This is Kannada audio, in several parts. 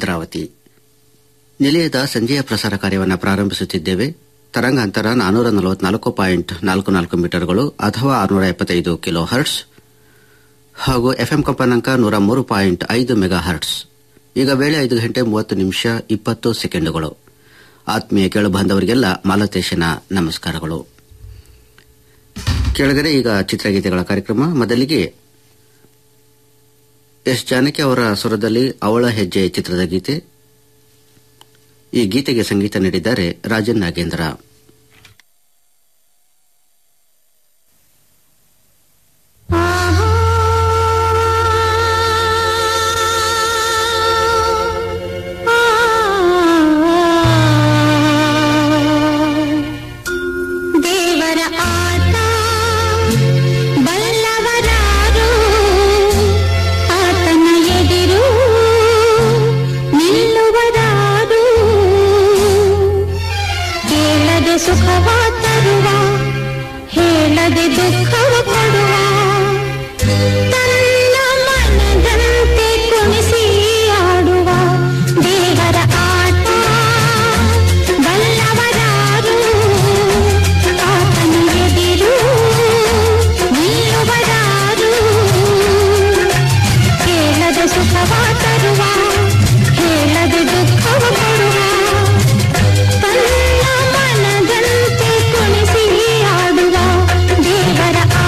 ಭದ್ರಾವತಿ ನಿಲಯದ ಸಂಜೆಯ ಪ್ರಸಾರ ಕಾರ್ಯವನ್ನು ಪ್ರಾರಂಭಿಸುತ್ತಿದ್ದೇವೆ ತರಂಗಾಂತರ ನಾನೂರ ನಲವತ್ನಾಲ್ಕು ಪಾಯಿಂಟ್ ನಾಲ್ಕು ನಾಲ್ಕು ಮೀಟರ್ಗಳು ಅಥವಾ ಆರುನೂರ ಎಪ್ಪತ್ತೈದು ಕಿಲೋ ಹರ್ಟ್ಸ್ ಹಾಗೂ ಎಫ್ಎಂ ಕಂಪನಾಂಕ ನೂರ ಮೂರು ಪಾಯಿಂಟ್ ಐದು ಮೆಗಾ ಹರ್ಟ್ಸ್ ಈಗ ವೇಳೆ ಐದು ಗಂಟೆ ಮೂವತ್ತು ನಿಮಿಷ ಇಪ್ಪತ್ತು ಸೆಕೆಂಡುಗಳು ಆತ್ಮೀಯ ಕೇಳು ಬಾಂಧವರಿಗೆಲ್ಲ ಮಾಲತೇಶನ ನಮಸ್ಕಾರಗಳು ಕೆಳಗಡೆ ಈಗ ಚಿತ್ರಗೀತೆಗಳ ಕಾರ್ಯಕ್ರಮ ಮೊದಲಿಗೆ ಎಸ್ ಜಾನಕಿ ಅವರ ಸ್ವರದಲ್ಲಿ ಅವಳ ಹೆಜ್ಜೆ ಚಿತ್ರದ ಗೀತೆ ಈ ಗೀತೆಗೆ ಸಂಗೀತ ನೀಡಿದ್ದಾರೆ ರಾಜನ್ ನಾಗೇಂದ್ರ ದೇವರ ಆಟ ಬಲ್ಲವರಾರು ಆತನ ಎದಿರು ನಿಲ್ಲುವರಾರು ಕೇಳದೆ ಸುಖವ ತರುವ ಹೇಳದೆ ದುಃಖವ ಕೊಡುವ ತನ್ನ ಮನದಂತೆ ಕುಣಿಸಿ ಆಡುವ ದೇವರ ಆಟ ಬಲ್ಲವರಾರು ಆತನ ಎದಿರು ನಿಲ್ಲುವರಾರು ಕೇಳದ ಸುಖವ ತರುವ ಹೇಳದೆ ದುಃಖವ ಕೊಡುವ ತನ್ನ ಮನದಂತೆ ಕುಣಿಸಿ ಆಡುವ ದೇವರ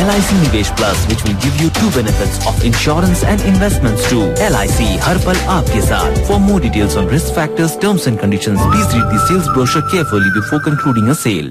LIC Nivesh Plus, which will give you two benefits of insurance and investments too. LIC हर पल आपके साथ. For more details on risk factors, terms and conditions, please read the sales brochure carefully before concluding a sale.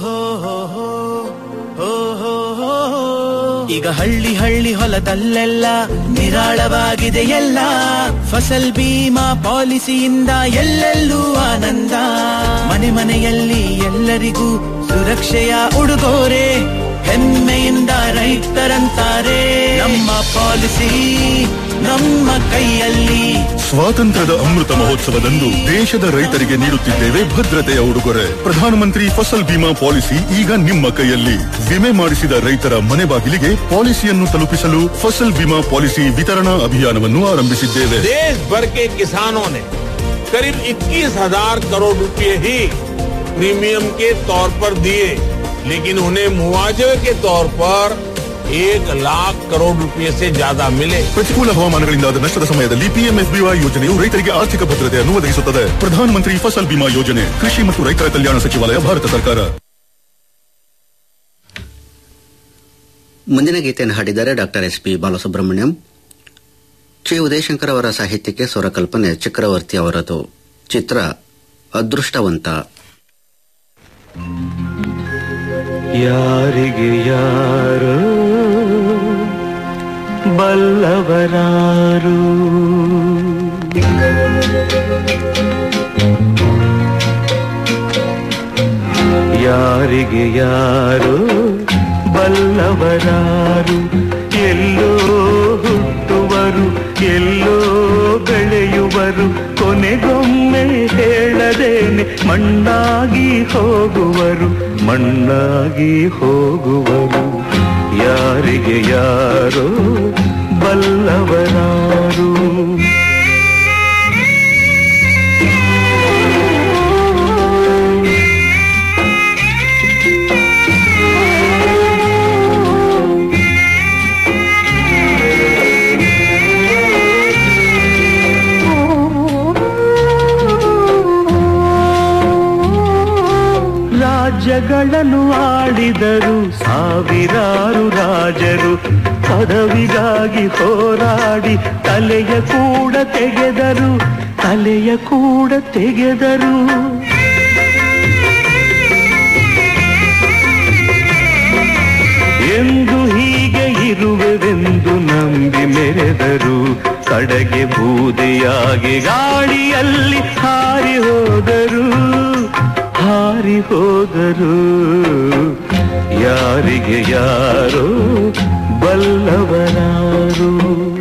ಈಗ ಹಳ್ಳಿ ಹಳ್ಳಿ ಹೊಲದಲ್ಲೆಲ್ಲ ನಿರಾಳವಾಗಿದೆ ಎಲ್ಲ ಫಸಲ್ ಬೀಮಾ ಪಾಲಿಸಿಯಿಂದ ಎಲ್ಲೆಲ್ಲೂ ಆನಂದ ಮನೆ ಮನೆಯಲ್ಲಿ ಎಲ್ಲರಿಗೂ ಸುರಕ್ಷೆಯ ಉಡುಗೊರೆ ಹೆಮ್ಮೆಯಿಂದ ರೈತರಂತಾರೆ ನಮ್ಮ ಪಾಲಿಸಿ ನಮ್ಮ ಕೈಯಲ್ಲಿ ಸ್ವಾತಂತ್ರ್ಯದ ಅಮೃತ ಮಹೋತ್ಸವದಂದು ದೇಶದ ರೈತರಿಗೆ ನೀಡುತ್ತಿದ್ದೇವೆ ಭದ್ರತೆಯ ಉಡುಗೊರೆ ಪ್ರಧಾನಮಂತ್ರಿ ಫಸಲ್ ಬಿಮಾ ಪಾಲಿಸಿ ಈಗ ನಿಮ್ಮ ಕೈಯಲ್ಲಿ ವಿಮೆ ಮಾಡಿಸಿದ ರೈತರ ಮನೆ ಬಾಗಿಲಿಗೆ ಪಾಲಿಸಿಯನ್ನು ತಲುಪಿಸಲು ಫಸಲ್ ಬಿಮಾ ಪಾಲಿಸಿ ವಿತರಣಾ ಅಭಿಯಾನವನ್ನು ಆರಂಭಿಸಿದ್ದೇವೆ देश भर के किसानों ने करीब 21,000 करोड़ रुपए ही प्रीमियम के तौर पर दिए लेकिन उन्हें मुआवजे के तौर पर एक लाख करोड़ रुपए से ज्यादा मिले ಪ್ರತಿಕೂಲ ಹವಾಮಾನಗಳಿಂದಾದ ನಷ್ಟದ ಸಮಯದಲ್ಲಿ ಪಿಎಂಎಫ್ಬಿವೈ ಯೋಜನೆಯು ರೈತರಿಗೆ ಆರ್ಥಿಕ ಭದ್ರತೆಯನ್ನು ಒದಗಿಸುತ್ತದೆ ಪ್ರಧಾನಮಂತ್ರಿ ಫಸಲ್ ಬಿಮಾ ಯೋಜನೆ ಕೃಷಿ ಮತ್ತು ರೈತರ ಕಲ್ಯಾಣ ಸಚಿವಾಲಯ ಭಾರತ ಸರ್ಕಾರ ಮುಂದಿನ ಗೀತೆಯನ್ನು ಹಾಡಿದ್ದಾರೆ doctor S P Balasubrahmanyam Chi Udayashankar ಅವರ ಸಾಹಿತ್ಯಕ್ಕೆ ಸ್ವರಕಲ್ಪನೆ ಚಕ್ರವರ್ತಿ ಅವರದು ಚಿತ್ರ ಅದೃಷ್ಟವಂತ ಯಾರಿಗೆ ಯಾರು ಬಲ್ಲವರಾರು ಯಾರಿಗೆ ಯಾರು ಬಲ್ಲವರಾರು ಎಲ್ಲೋ ಹುಟ್ಟುವರು ಎಲ್ಲೋ ಬೆಳೆಯುವರು ಕೊನೆಗೊಮ್ಮೆ ಹೇಳದೇನೆ ಮಣ್ಣಾಗಿ ಹೋಗುವರು ಮಣ್ಣಾಗಿ ಹೋಗುವರು ಯಾರಿಗೆ ಯಾರೋ ಬಲ್ಲವರಾರು ರಾಜ್ಯಗಳನ್ನು ಆಡಿದರು ಸಾವಿರಾರು ರಾಜರು ಪದವಿಗಾಗಿ ಹೋರಾಡಿ ತಲೆಯ ಕೂಡ ತೆಗೆದರು ತಲೆಯ ಕೂಡ ತೆಗೆದರು ಎಂದು ಹೀಗೆ ಇರುವೆವೆಂದು ನಂಬಿ ಮೆರೆದರು ಕಡೆಗೆ ಬೂದೆಯಾಗಿ ಗಾಳಿಯಲ್ಲಿ ಹಾರಿ ಹೋದರು ಹಾರಿ ಹೋದರು ಯಾರಿಗೆ ಯಾರೋ ಬಲ್ಲವರಾರು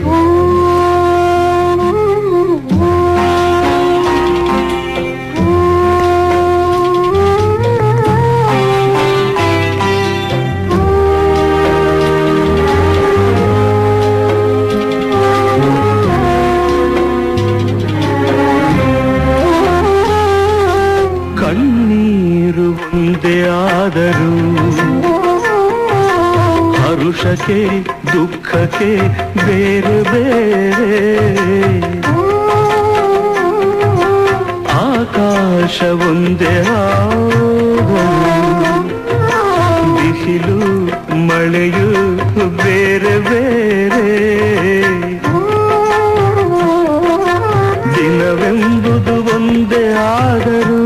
ಕಣ್ಣೀರು ಒಂದೇ ಆದರೂ ಹರುಷಕ್ಕೆ ದುಃಖಕ್ಕೆ ಬೇರೆ ಬೇರೆ ಆಕಾಶ ಒಂದೇ ಆದರೂ ಬಿಸಿಲು ಮಳೆಯು ಬೇರೆ ಬೇರೆ ದಿನವೆಂಬುದು ಒಂದೇ ಆದರೂ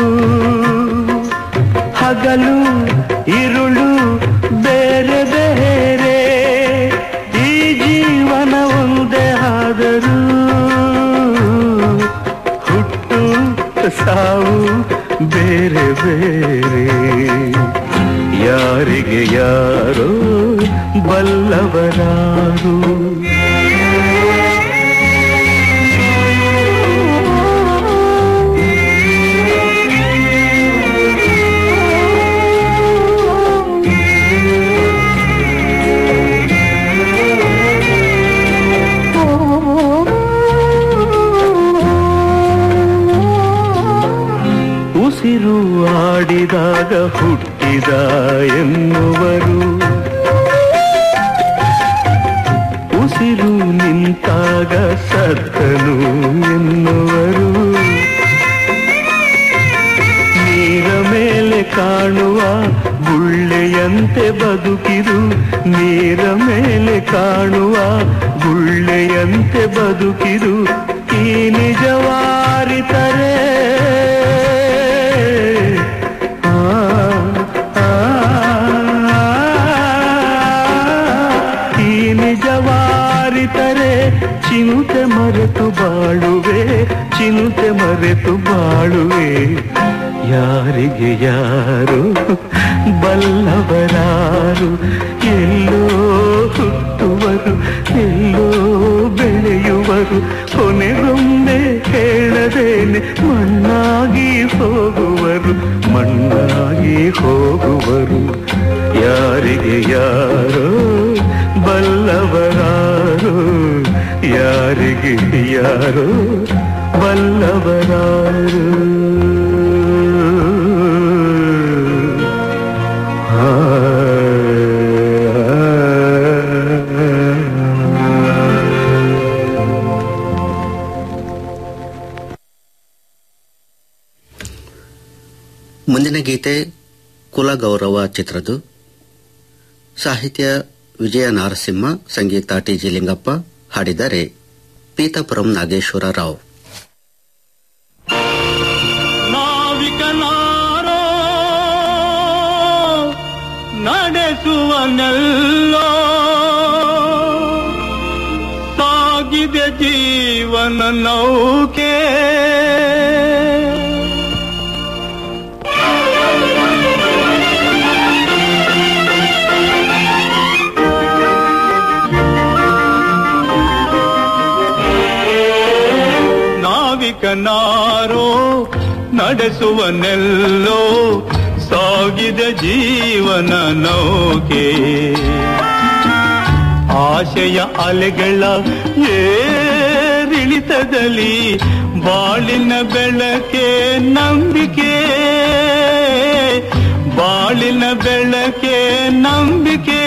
ಹಗಲು ಇರುಳು ಬೇರೆ ಬೇರೆ ಈ ಜೀವನ ಒಂದೇ ಆದರೂ ಹುಟ್ಟು ಸಾವು ಬೇರೆ ಬೇರೆ ಯಾರಿಗೆ ಯಾರೋ ಬಲ್ಲವರಾರು ಉಸಿರು ಆಡಿದಾಗ ಹುಟ್ಟಿದ ಎನ್ನುವರು ಉಸಿರು ನಿಂತಾಗ ಸತ್ತನು ಎನ್ನುವರು ನೀರ ಮೇಲೆ ಕಾಣುವ ಗುಳ್ಳೆಯಂತೆ ಬದುಕಿರು ನೀರ ಮೇಲೆ ಕಾಣುವ ಗುಳ್ಳೆಯಂತೆ ಬದುಕಿದು ಈ ನಿಜವಾರಿತರೆ ಆ, ಆ, ಈ ನಿಜವಾರಿತರೆ ಚಿನುತೆ ಮರೆತು ಬಾಳುವೆ ಚಿನುತೆ ಮರೆತು ಬಾಳುವೆ ಯಾರಿಗೆ ಯಾರು ಬಲ್ಲವರಾರು ಎಲ್ಲೋ ಹುಟ್ಟುವರು ಎಲ್ಲೋ ಬೆಳೆಯುವರು ಕೊನೆಗೊಮ್ಮೆ ಹೇಳದೇನೆ ಮಣ್ಣಾಗಿ ಹೋಗುವರು ಮಣ್ಣಾಗಿ ಹೋಗುವರು ಯಾರಿಗೆ ಯಾರೋ ಬಲ್ಲವರಾರು ಯಾರಿಗೆ ಯಾರೋ ಬಲ್ಲವರಾರು ಮುಂದಿನ ಗೀತೆ ಕುಲಗೌರವ ಚಿತ್ರದ್ದು ಸಾಹಿತ್ಯ ವಿಜಯ ನಾರಸಿಂಹ ಸಂಗೀತ ಟಿಜಿ ಲಿಂಗಪ್ಪ ಹಾಡಿದ್ದಾರೆ ಪೀತಾಪುರಂ ನಾಗೇಶ್ವರ ರಾವ್ ನಾವಿಕನಾರೋ ನಡೆಸುವನೆಲ್ಲೋ ಸಾಗಿದೆ ಜೀವನ ನೌಕೆ ನಾವಿಕನಾರೋ ನಡೆಸುವನೆಲ್ಲೋ ಸಾಗಿದೆ ಜೀವನ ನೌಕೆ ಆಶಯ ಅಲೆಗಳ ಏರಿಳಿತದಲ್ಲಿ ಬಾಳಿನ ಬೆಳಕೆ ನಂಬಿಕೆ ಬಾಳಿನ ಬೆಳಕೆ ನಂಬಿಕೆ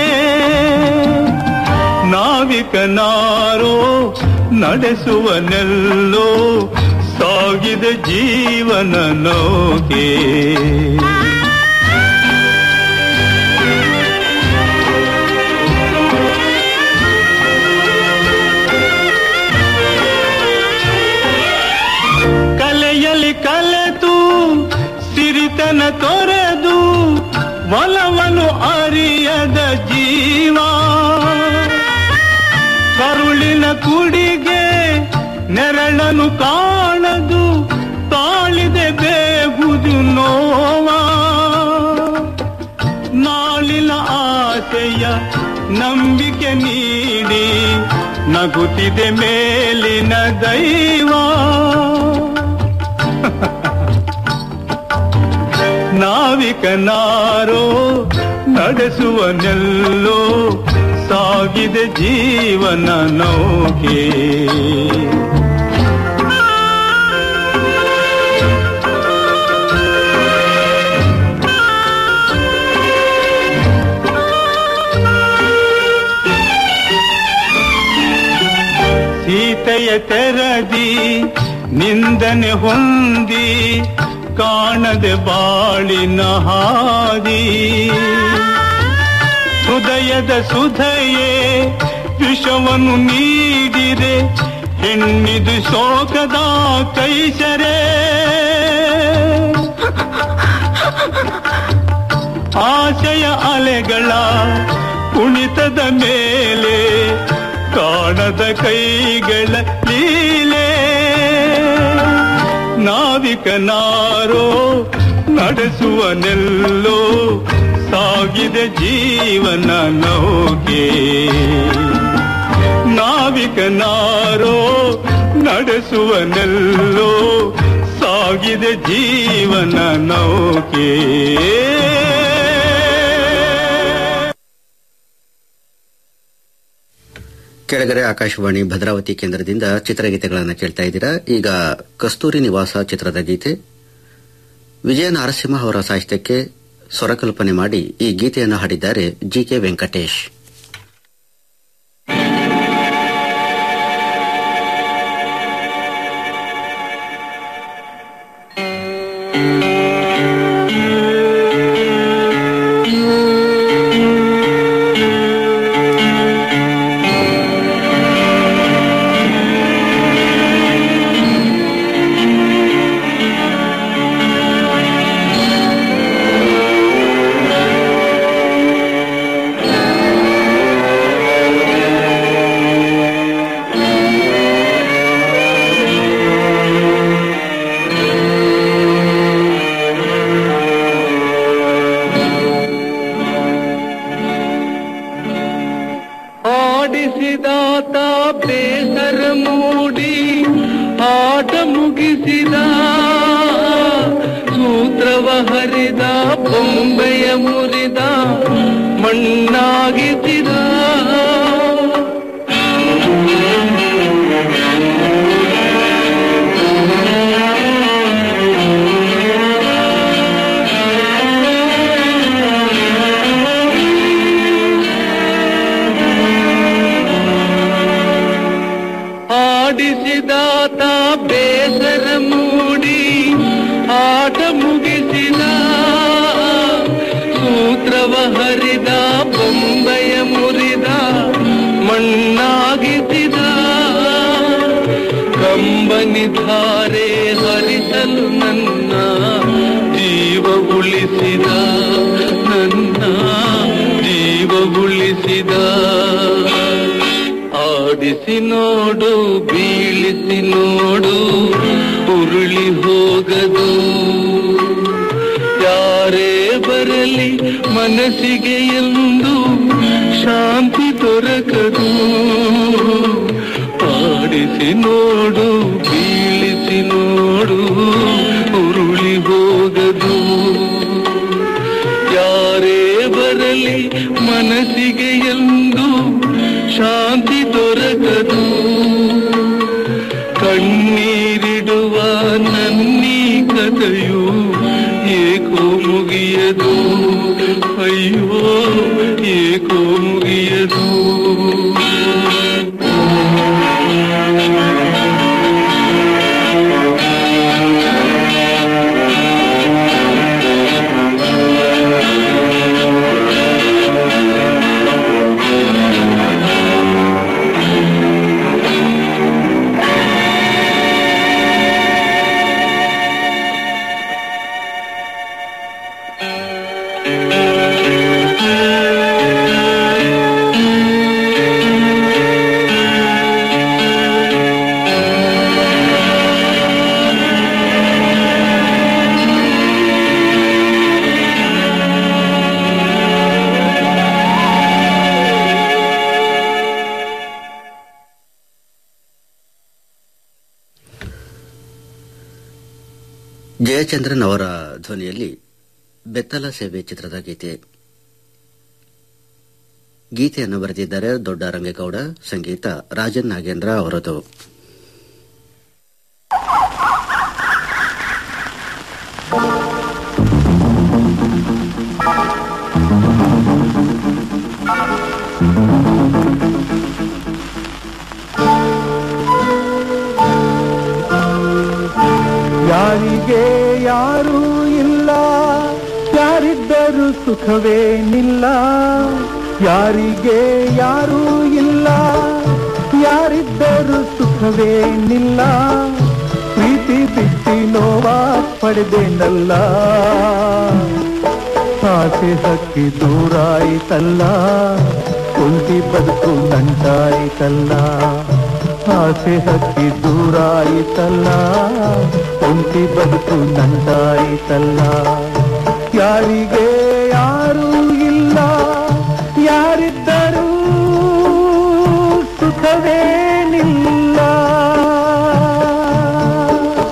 ನಾವಿಕನಾರೋ ನಡೆಸುವನೆಲ್ಲೋ ಸಾಗಿದ ಜೀವನ ನೌಕೆ ಕಲೆಯಲ್ಲಿ ಕಲೆತು ಸಿರಿತನ ತೊರೆದು ಒಲವನು ಅರಿಯದ ಜೀವ ಕರುಳಿನ ಕುಡಿಗೆ ನೆರಳನು ಕಾಣದು ತಾಳಿದೆ ಬೇಗುದು ನೋವಾ ನಾಳಿನ ಆಸೆಯ ನಂಬಿಕೆ ನೀಡಿ ನಗುತ್ತಿದೆ ಮೇಲಿನ ದೈವ ನಾವಿಕನಾರೋ ನಡೆಸುವನೆಲ್ಲೋ ಸಾಗಿದೆ ಜೀವನ ನೌಕೆ ಸೀತೆಯ ತೆರದಿ ನಿಂದನೆ ಹೊಂದಿ ಕಾಣದೆ ಬಾಳಿನ ಹಾದಿ ಹೃದಯದ ಸುಧಯೇ ವಿಷವನ್ನು ನೀಡಿರೆ ಹೆಣ್ಣಿದು ಶೋಕದ ಕೈಸರೆ ಆಶಯ ಅಲೆಗಳ ಕುಣಿತದ ಮೇಲೆ ಕಾಣದ ಕೈಗಳ ಲೀಲೆ ನಾವಿಕನಾರೋ ನಡೆಸುವನೆಲ್ಲೋ ಸಾಗಿದೆ ಜೀವನ ನೌಕೆ ನಾವಿಕನಾರೋ ನಡೆಸುವನೆಲ್ಲೋ ಸಾಗಿದೆ ಜೀವನ ನೌಕೆ ಕೆಳಗರೆ ಆಕಾಶವಾಣಿ ಭದ್ರಾವತಿ ಕೇಂದ್ರದಿಂದ ಚಿತ್ರಗೀತೆಗಳನ್ನು ಕೇಳ್ತಾ ಇದ್ದೀರಾ ಈಗ ಕಸ್ತೂರಿ ನಿವಾಸ ಚಿತ್ರದ ಗೀತೆ ವಿಜಯ ನರಸಿಂಹ ಅವರ ಸಾಹಿತ್ಯಕ್ಕೆ ಸ್ವರಕಲ್ಪನೆ ಮಾಡಿ ಈ ಗೀತೆಯನ್ನು ಹಾಡಿದ್ದಾರೆ ಜಿ ಕೆ ವೆಂಕಟೇಶ್ ಆ ಆಡಿಸಿದಾತ ಬೇಸರ ಮೂಡಿ ಆಟ ಮುಗಿಸಿದ ಸೂತ್ರವ ಹರಿದ ಬೊಂಬೆಯ ಮುರಿದ ಮಣ್ಣಾಗಿಸಿದ ಆಡಿಸಿದಾತ ಬೇಸರ ಮೂಡಿ ಆಟ ಮುಗಿಸಿದ ಸೂತ್ರವ ಹರಿದ ಬೊಂಬೆಯ ಮುರಿದ ಮಣ್ಣಾಗಿಸಿದ ಕಂಬನಿ ಧಾರೆ ಹರಿಸಲು ನನ್ನ ಜೀವ ಉಳಿಸಿದ ನನ್ನ ಜೀವ ಉಳಿಸಿದ ಆಡಿಸಿ ನೋಡು ಬೀಳಿಸಿ ನೋಡು ಉರುಳಿ ಹೋಗದು ಯಾರೇ ಬರಲಿ ಮನಸ್ಸಿಗೆ ಎಂದು ಶಾಂತಿ ದೊರಕದು ಆಡಿಸಿ ನೋಡು ಬೀಳಿಸಿ ನೋಡು ಉರುಳಿ ಹೋಗದು ಯಾರೇ ಬರಲಿ ಮನಸ್ಸಿಗೆ ಎಂದು ಶಾಂತಿ ದೊರಕದು ಕಣ್ಣೀರಿಡುವ ನನ್ನೀ ಕಥೆಯು ಏಕೋ ಮುಗಿಯದು ಅಯ್ಯೋ ಏಕೋ ಮುಗಿಯದು ಜಯಚಂದ್ರನ್ ಅವರ ಧ್ವನಿಯಲ್ಲಿ ಬೆತ್ತಲ ಸೇವೆ ಚಿತ್ರದ ಗೀತೆ ಗೀತೆಯನ್ನು ಬರೆದಿದ್ದಾರೆ ದೊಡ್ಡ ರಂಗೇಗೌಡ ಸಂಗೀತ ರಾಜನ್ ನಾಗೇಂದ್ರ ಅವರದು ಯಾರಿಗೆ ಯಾರೂ ಇಲ್ಲ ಯಾರಿದ್ದರೂ ಸುಖವೇನಿಲ್ಲ ಯಾರಿಗೆ ಯಾರೂ ಇಲ್ಲ ಯಾರಿದ್ದರೂ ಸುಖವೇನಿಲ್ಲ ಪ್ರೀತಿ ಬಿಟ್ಟಿ ನೋವ ಪಡೆದೇನಲ್ಲ ಆಸೆ ಹಕ್ಕಿ ದೂರಾಯಿತಲ್ಲ ಕುಂಟಿ ಬದುಕು ನಂಟಾಯಿತಲ್ಲ ಆಸೆ ಹಕ್ಕಿ ದೂರಾಯಿತಲ್ಲ ಕುಂಟಿ ಬದುಕು ನಂಟಾಯಿತಲ್ಲ ಯಾರಿಗೆ ಯಾರೂ ಇಲ್ಲ ಯಾರಿದ್ದರೂ ಸುಖವೇನಿಲ್ಲ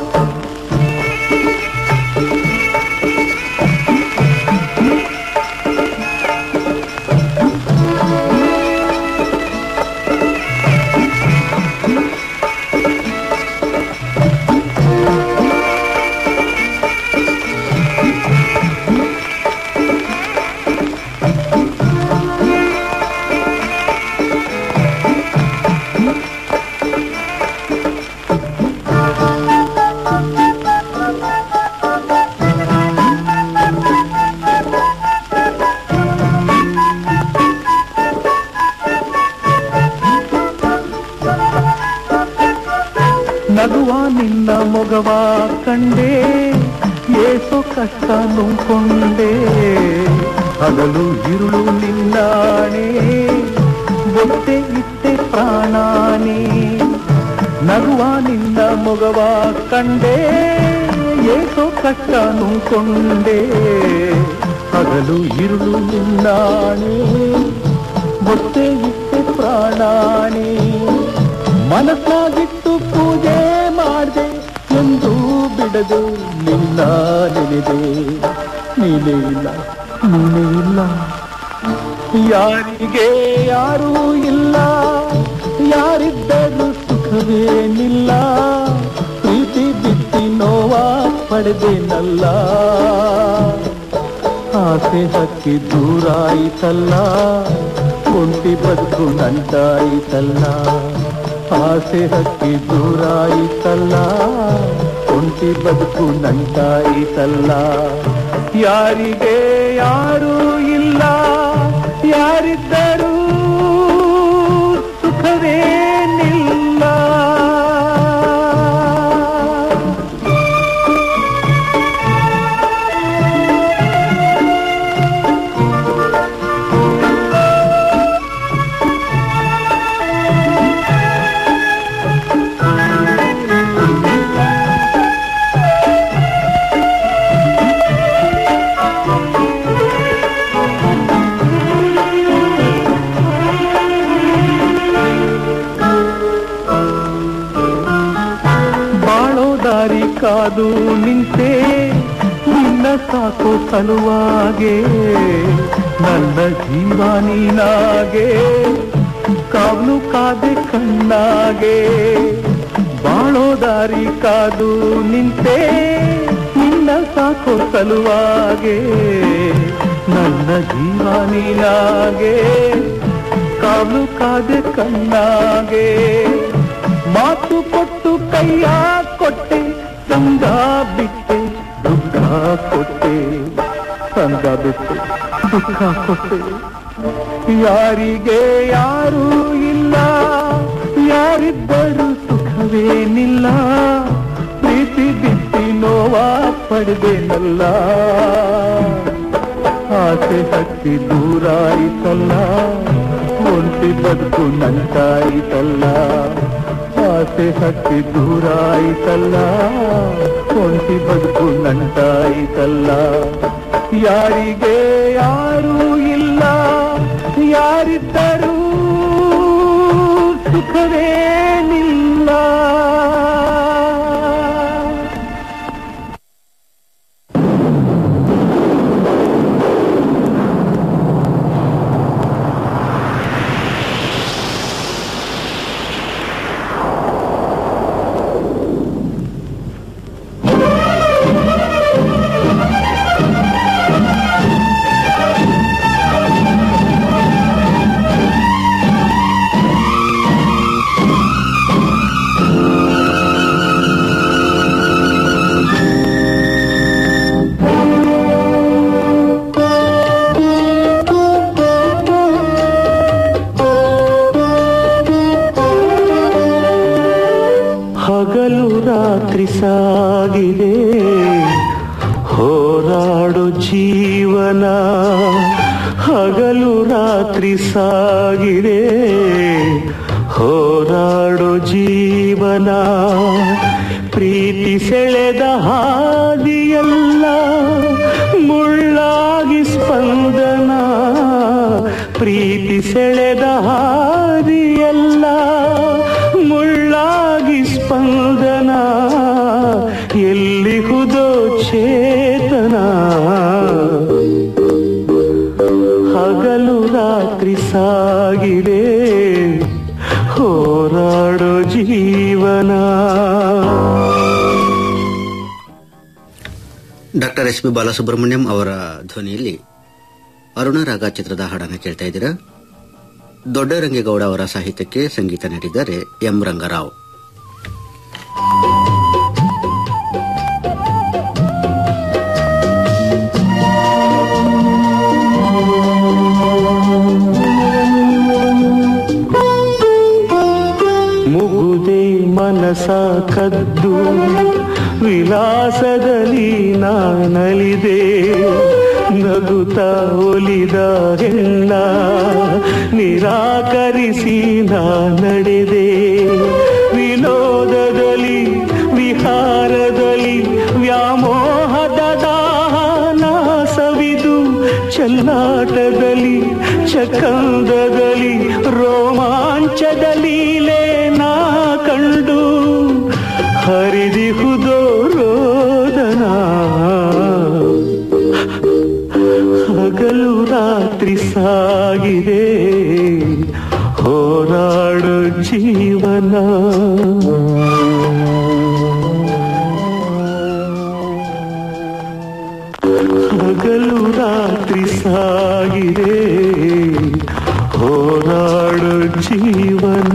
ನಗುವ ನಿನ್ನ ಮೊಗವ ಕಂಡೆ ಏಸೋ ಕಷ್ಟ ನುಂಕೊಂಡೆ ಹಗಲು ಇರುಳು ನಿನ್ನಾಣೆ ಒತ್ತೆ ಇಟ್ಟೆ ಪ್ರಾಣಾನೆ ನಗುವ ನಿನ್ನ ಮೊಗವ ಕಂಡೆ ಏಸೋ ಕಷ್ಟ ನುಂಕೊಂಡೆ ಹಗಲು ಇರುಳು ನಿನ್ನಾಣೆ ಒತ್ತೆ ಇಟ್ಟೆ ಪ್ರಾಣ ನಾನೇ ಮನಸ್ಸಾಗಿಟ್ಟು ಪೂಜೆ ಮಾಡ್ದೆ ಎಂದು ಬಿಡದೆ ನಿನ್ನ ನೆನೆದೆ ನೀನೇ ಇಲ್ಲ ನೀನೇ ಇಲ್ಲ ಯಾರಿಗೆ ಯಾರೂ ಇಲ್ಲ ಯಾರಿದ್ದರೂ ಸುಖವೇನಿಲ್ಲ ಪ್ರೀತಿ ಬಿತ್ತಿ ನೋವ ಪಡೆದೇನಲ್ಲ ಆಸೆ ಹಕ್ಕಿ ದೂರಾಯಿತಲ್ಲ ಒಂಟಿ ಬದುಕು ನಂಟಾಯಿತಲ್ಲ ಆಸೆ ಹಕ್ಕಿ ದೂರಾಯಿತಲ್ಲ ಒಂಟಿ ಬದುಕು ನಂಟಾಯಿತಲ್ಲ ಯಾರಿಗೆ ಯಾರೂ ಇಲ್ಲ ಯಾರಿದ್ದರೂ ಸುಖವೇನಿಲ್ಲ ಬಾಳೋ ದಾರಿ ಕಾದು ನಿಂತೆ ನಿನ್ನ ಸಾಕೋ ಸಲುವಾಗೆ ನನ್ನ ಜೀವ ನೀನಾಗೆ ಕಾವಲು ಕಾದೆ ಕಣ್ಣಾಗೆ ಬಾಳೋ ದಾರಿ ಕಾದು ನಿಂತೆ ನಿನ್ನ ಸಾಕೋ ಸಲುವಾಗೆ ನನ್ನ ಜೀವ ನೀನಾಗೆ ಕಾವಲು ಕಾದೆ ಕಣ್ಣಾಗೆ ಮಾತು ಕೊಟ್ಟು ಕೈಯ ಕೊಟ್ಟೆ ಸಂಗ ಬಿಟ್ಟೆ ದುಃಖ ಕೊಟ್ಟೆ ಸಂಗ ಬಿಟ್ಟೆ ದುಃಖ ಕೊಟ್ಟೆ ಯಾರಿಗೆ ಯಾರೂ ಇಲ್ಲ ಯಾರಿದ್ದರೂ ಸುಖವೇನಿಲ್ಲ ಪ್ರೀತಿ ಬಿಟ್ಟಿ ನೋವ ಪಡೆದೇನಲ್ಲ ಆಸೆ ಹತ್ತಿ ದೂರಾಯಿತಲ್ಲ ಒಂಟಿ ಬದುಕು ನಂಟಾಯಿತಲ್ಲ ಆಸೆ ಹತ್ತಿ ದೂರಾಯಿತಲ್ಲ ಒಂಟಿ ಬದುಕು ನಂಟಾಯಿತಲ್ಲ ಯಾರಿಗೆ ಯಾರೂ ಇಲ್ಲ ಯಾರಿದ್ದರೂ ಸುಖವೇನಿಲ್ಲ ಹಗಲು ರಾತ್ರಿ ಸಾಗಿದೆ ಹೋರಾಡು ಜೀವನ ಹಗಲು ರಾತ್ರಿ ಸಾಗಿದೆ ಹೋರಾಡು ಜೀವನ ಪ್ರೀತಿ ಸೆಳೆದ ಹಾದಿಯಲ್ಲ ಮುಳ್ಳಾಗಿ ಸ್ಪಂದನ ಪ್ರೀತಿ ಸೆಳೆದ ಹಾದಿಯಲ್ಲ ಮುಳ್ಳಾಗಿ ಸ್ಪಂದನ ಎಲ್ಲಿಹುದೋ ಚೇತನ ಹಗಲು ರಾತ್ರಿ ಸಾಗಿದೆ ಹೋರಾಡೋ ಜೀವನ ಡಾಕ್ಟರ್ ಎಸ್ ಪಿ ಬಾಲಸುಬ್ರಹ್ಮಣ್ಯಂ ಅವರ ಧ್ವನಿಯಲ್ಲಿ ಅರುಣ ರಾಗ ಚಿತ್ರದ ಹಾಡನ್ನು ಕೇಳ್ತಾ ಇದ್ದೀರಾ ದೊಡ್ಡರಂಗೇಗೌಡ ಅವರ ಸಾಹಿತ್ಯಕ್ಕೆ ಸಂಗೀತ ನೀಡಿದ್ದಾರೆ ಎಂ ರಂಗರಾವ್ ಮುಗುದೆ ಮನಸ ಕದ್ದು ವಿಲಾಸದಲ್ಲಿ ನಾನಲಿದೆ ನಗುತ್ತ ಒಲಿದ ಹೆಣ್ಣ ನಿರಾಕರಿಸಿ ನಾ ನಡೆದೆ ವಿನೋದದಲ್ಲಿ ವಿಹಾರದಲ್ಲಿ ವ್ಯಾಮೋಹದ ದಾನ ಸವಿದು ಚೆಲ್ಲಾಟದಲ್ಲಿ ಚಕಂದದಲ್ಲಿ ರೋಮಾಂಚ ಪ್ರಪಂಚದ ಲೀಲೆ ನಾ ಕಂಡು ಹರಿದಿಹುದೋ ರೋದನ ಹಗಲು ರಾತ್ರಿ ಸಾಗಿದೆ ಹೋರಾಡು ಜೀವನ ಹಗಲು ರಾತ್ರಿ ಸಾಗಿದೆ ಹೋರಾಡು ಜೀವನ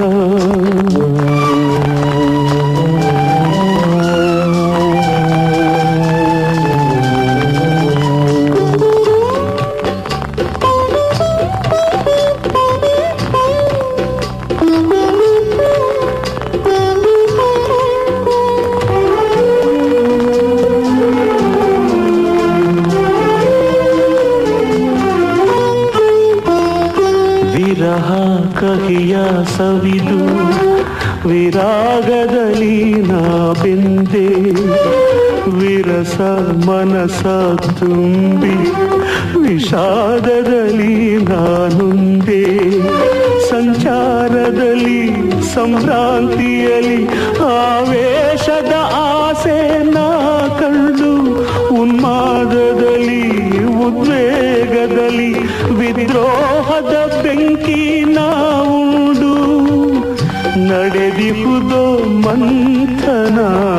ವಿರಹ ಕಹಿಯ ಸವಿದು ವಿರಾಗದಲ್ಲಿ ನಾ ಬೆಂದೆ ವಿರಸ ಮನಸ ತುಂಬಿ ವಿಷಾದದಲ್ಲಿ ನಾನುಂದೆ ಸಂಚಾರದಲ್ಲಿ ಸಂಭ್ರಾಂತಿಯಲ್ಲಿ ಆವೇಶದ ಆಸೆ ನಾ ಕಂಡು ಉನ್ಮಾದದಲ್ಲಿ ಉದ್ವೇಗದಲ್ಲಿ ವಿದ್ರೋಹದ ಬೆಂಕಿ ನಾವುಂಡು ನಡೆದಿಹುದೋ ಮಂಥನ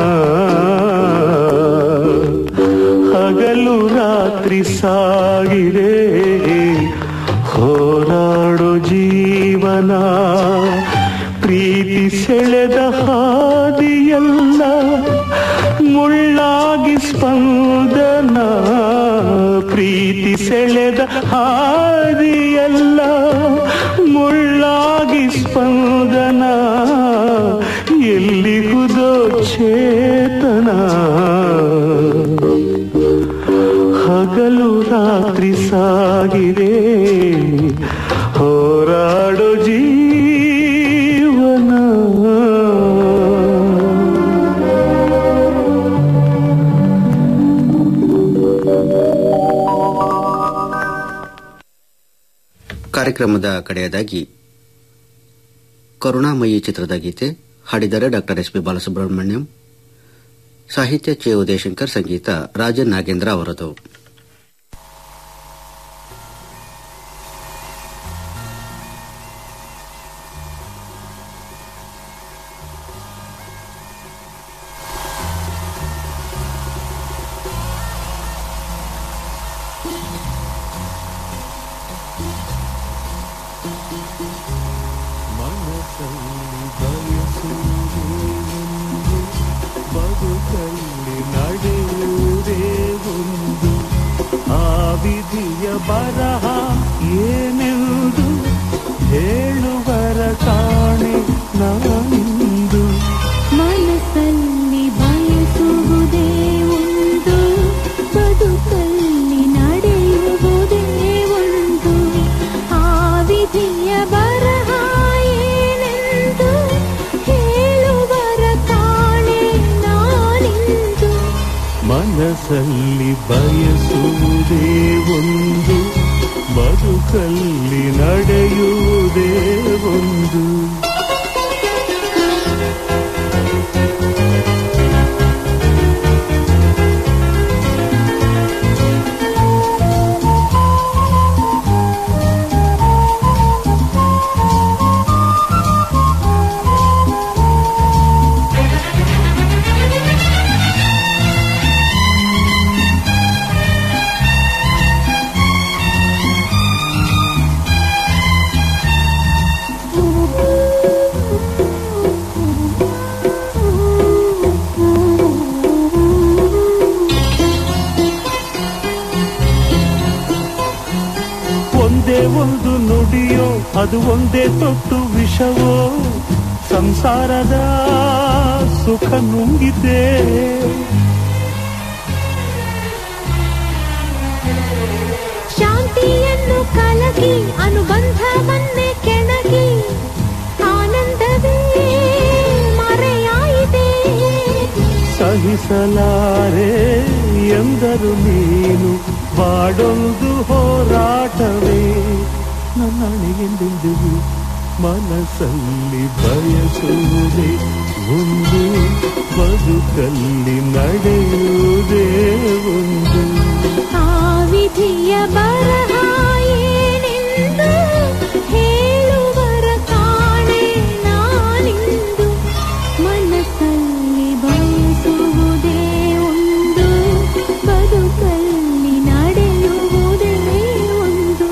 ಹಗಲು ರಾತ್ರಿ ಸಾಗಿದೆ ಹೋರಾಡೋ ಜೀವನ ಪ್ರೀತಿ ಸೆಳೆದ ಹಾದಿಯಲ್ಲ ಮುಳ್ಳಾಗಿ ಸ್ಪಂದನ ಪ್ರೀತಿ ಸೆಳೆದ ಹಾದಿಯಲ್ಲ ಮುಳ್ಳಾಗಿ ಸ್ಪಂದನ ಎಲ್ಲಿಗುದೋ ಚೇತನ ಹಗಲು ರಾತ್ರಿ ಸಾಗಿದೆ ಹೋರಾಡೋ ಜೀವನ ಕಾರ್ಯಕ್ರಮದ ಕಡೆಯದಾಗಿ ಕರುಣಾಮಯಿ ಚಿತ್ರದ ಗೀತೆ ಹಾಡಿದರೆ ಡಾಕ್ಟರ್ ಎಸ್ ಪಿ ಬಾಲಸುಬ್ರಹ್ಮಣ್ಯಂ ಸಾಹಿತ್ಯ ಚೆ ಉದಯಶಂಕರ್ ಸಂಗೀತ ರಾಜನ್ ನಾಗೇಂದ್ರ ಅವರದು ಬದುಕಲ್ಲಿ ನಡೆಯುವುದೇ ಒಂದು ಆ ವಿಧಿಯ ಬರಹ ಏನೆಂದು ಹೇಳುವರ ಕಾಣೆ ನಾನಿಂದು ಮನಸ್ಸಲ್ಲಿ ಬಯಸುವುದೇ ಒಂದು ಬದುಕಲ್ಲಿ ನಡೆಯುವುದೇ ಒಂದು ಆ ವಿಧಿಯ ಬರಹ ಏನೆಂದು ಹೇಳುವರ ಕಾಣೆ ನಾನಿಂದು ಮನಸ್ಸಲ್ಲಿ ಬಯಸುವುದೇ ಒಂದು ಬದುಕಲ್ಲಿ ನಡೆಯುವುದೇ ಒಂದು ಒಂದೇ ಒಂದು ನುಡಿಯೋ ಅದು ಒಂದೇ ತೊಟ್ಟು ವಿಷವೋ ಸಂಸಾರದ ಸುಖ ನುಂಗಿದೆ ಶಾಂತಿಯನ್ನು ಕಲಕಿ ಅನುಬಂಧವನ್ನೇ ಕೆಣಕಿ ಆನಂದವೇ ಮರೆಯಾಯಿತೆ ಸಹಿಸಲಾರೆ ಎಂದರು ನೀನು ಬಾಡೊಂದು ಹೋರಾಟವೇ ನನ್ನಣೆಗೆಂದೆಂದಿಗೂ ಮನಸ್ಸಲ್ಲಿ ಬಯಸುವುದೇ ಒಂದು ಬದುಕಲ್ಲಿ ನಡೆಯುವುದೇ ಒಂದು ಆ ವಿಧಿಯ ಬರಹ ಏನೆಂದು ಹೇಳುವರ ಕಾಣೆ ನಾನಿಂದು ಮನಸ್ಸಲ್ಲಿ ಬಯಸುವುದೇ ಒಂದು ಬದುಕಲ್ಲಿ ನಡೆಯುವುದೇ ಒಂದು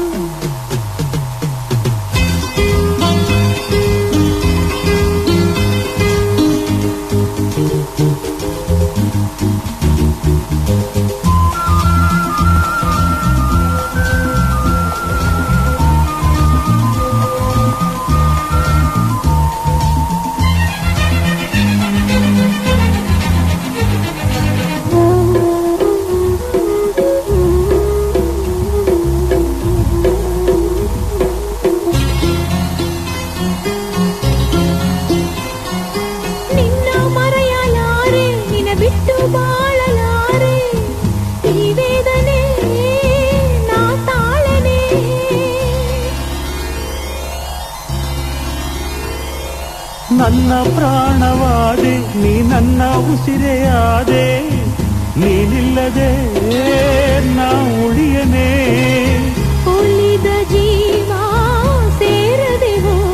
ನಿನ್ನ ಮರೆಯಲಾರೆ ನಿನ ಬಿಟ್ಟು ಬಾಳಲಾರೆ ಈ ವೇದನೆ ನಾ ತಾಳನೆ ನನ್ನ ಪ್ರಾಣವಾದೆ ನೀ ನನ್ನ ಉಸಿರೆಯಾದೆ ನೀನಿಲ್ಲದೆ ನಾ ಉಳಿಯನೆ